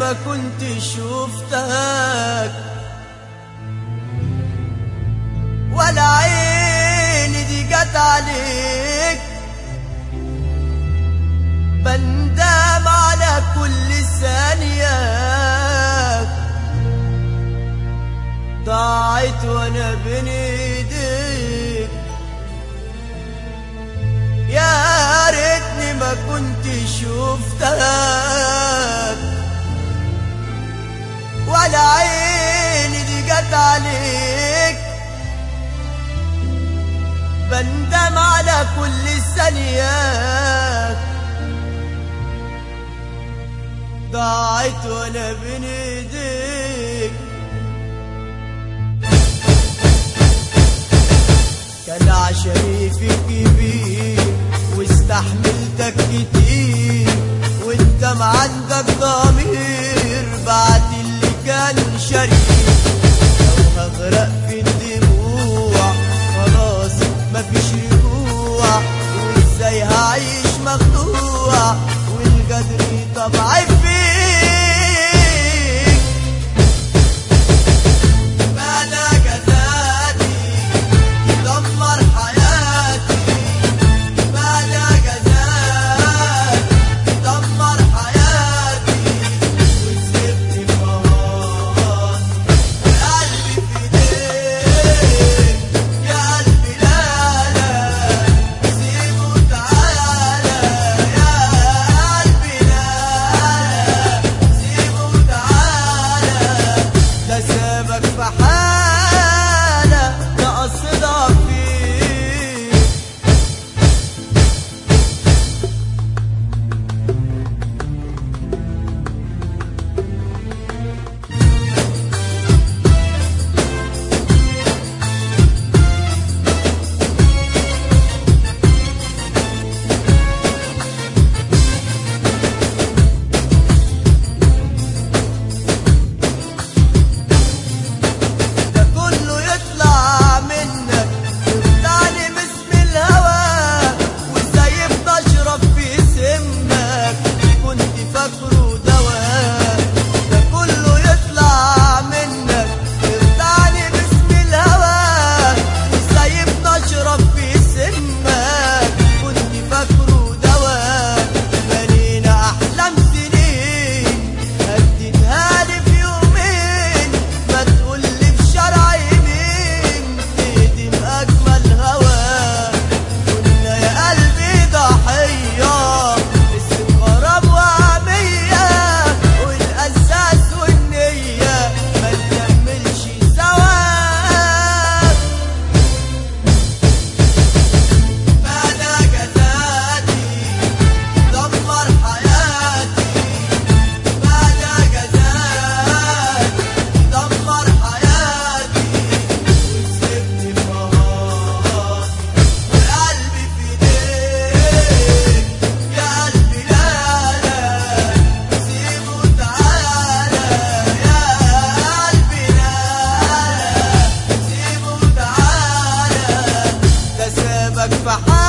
ما كنت شفتك ولا عيني دي جت عليك بندم على كل ثانية ضاعت وانا بين ايديك يا ريتني ما كنت شفتك ولا عيني دي جت عليك بندم على كل ثانية ضاعت وانا بين ايديك كان عشمي فيك كبير واستحملتك كتير وانت ما عندك ضمير بعد اللي كان شريك لو هغرق في الدموع خلاص مفيش رجوع وازاي هعيش مخدوع والقدر طبعي فيك ماذا جزاتي يدمر حياتي ماذا جزاتي يدمر حياتي وسبتني خلاص قلبي في ايديك يا قلبي لا لا سيبه تعالى يا قلبي لا لا سيبه تعالى ده سابك في حالة ده قصدك فيه ده كله يطلع منك وبتعني باسم الهوى وازاي بتشرب في سمك كنت فاكره دواء ده كله يطلع منك وبتعني باسم الهوى وازاي بتشرب في سمك كنت فاكره دواء بنينا احلام سنين هديتها لي في يومين ما تقولي في شرع يمين تهدم اجمل هوا كنا يا قلبي ضحيه اسم غرام وعميه والاساس والنيه ما نكملش سوا ماذا جزاتي دمر حياتي ماذا جزاتي دمر حياتي وسبتني خلاص وقلبي في ايديك يا قلبي لا لا سيبه تعالى يا قلبي لا لا سيبه تعالى ده سابك في حالة